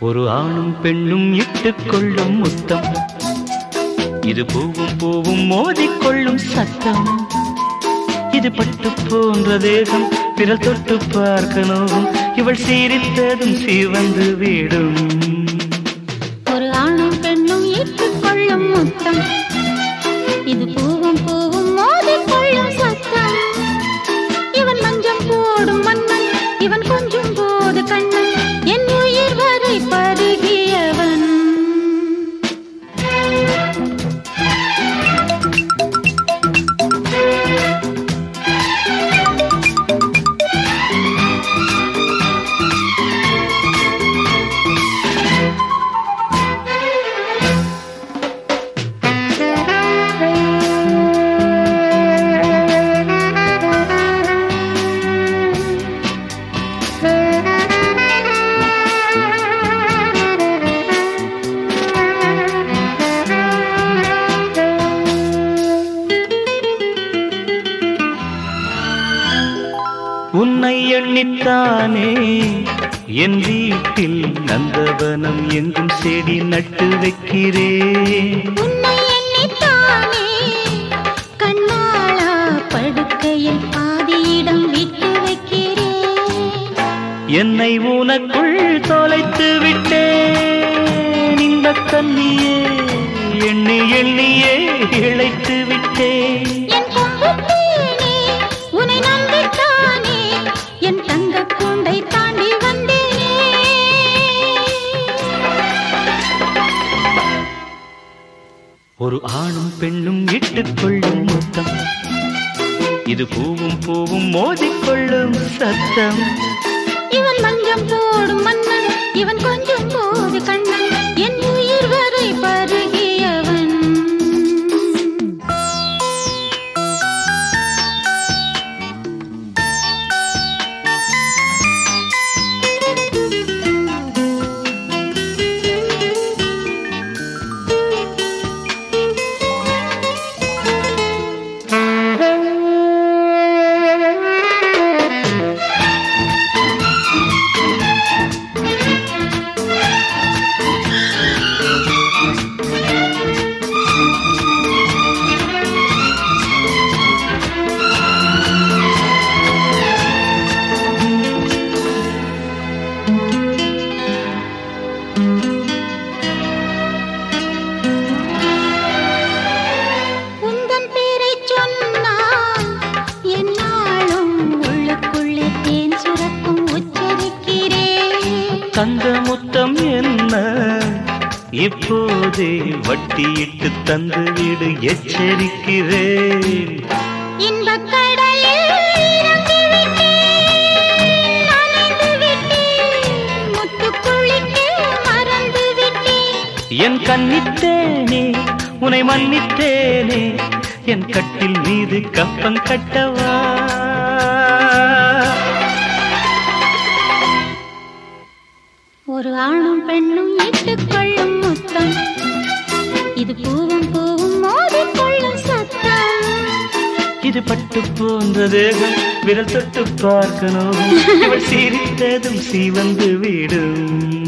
ஒரு ஆணும் பெண்ணும் இட்டுக் கொள்ளும் முத்தம் இது பூவும் பூவும் மோதிக்கொள்ளும் சத்தம் இது பட்டு போன்ற தேகம் பிறல் தொட்டு பார்க்கணும் இவள் சீரித்ததும் சீவந்து விடும் ஒரு ஆணும் பெண்ணும் ஏற்றுக்கொள்ளும் முத்தம் இது பூவும் பூவும் மோதிக்கொள்ளும் சத்தம் இவன் மஞ்சம் போடும் மன்னன் இவன் கொஞ்சம் போது கண்ணன் என் உயிர் வரை பருகியவன் உன்னை எண்ணித்தானே என் வீட்டில் நந்தவனம் எங்கும் செடி நட்டு வைக்கிறேன் உன்னை எண்ணித்தானே கண்ணாளா படுக்கையில் பாதியிடம் விட்டு வைக்கிறேன் என்னை உனக்குள் தொலைத்து விட்டேன் இந்த கண்ணியே எண்ணி எண்ணியே இழைத்து விட்டேன் என் கொம்பு தேனே உன்னை நம்பித்தானே என் தங்க கூண்டை தாண்டி வந்தேனே ஒரு ஆணும் பெண்ணும் இட்டுக்கொள்ளும் முத்தம் இது பூவும் பூவும் மோதிக்கொள்ளும் சத்தம் இவன் மஞ்சம் போடும் மன்னன் இவன் கொஞ்சம் போது கண்ணன் என் உயிர் வரை பருகியவன் உந்தன் பேரை சொன்னால் என்னாலும் உள்ளுக்குள்ளே தேன் சுரக்கும் உச்சரிக்கிறேன் தந்த முத்தம் என்ன இப்போதே வட்டியிட்டு தந்து விடு எச்சரிக்கிறேன் இன்பக் கடலில் இறங்கி விட்டேன், நனைந்து விட்டேன், முத்துக் குளிக்க மறந்து விட்டேன். என் கண்ணித்தேனே உனை மன்னித்தேனே என் கட்டில் மீது கப்பம் கட்டவா ஒரு ஆணும் பெண்ணும் இட்டுக்கொள்ளும் முத்தம் இது பூவும் பூவும் மோதிக்கொள்ளும் சத்தம் இது பட்டு போன்ற தேகம் விரல் தொட்டு பார்க்கணும் இவள் சிரித்ததும் சீவந்து விடும்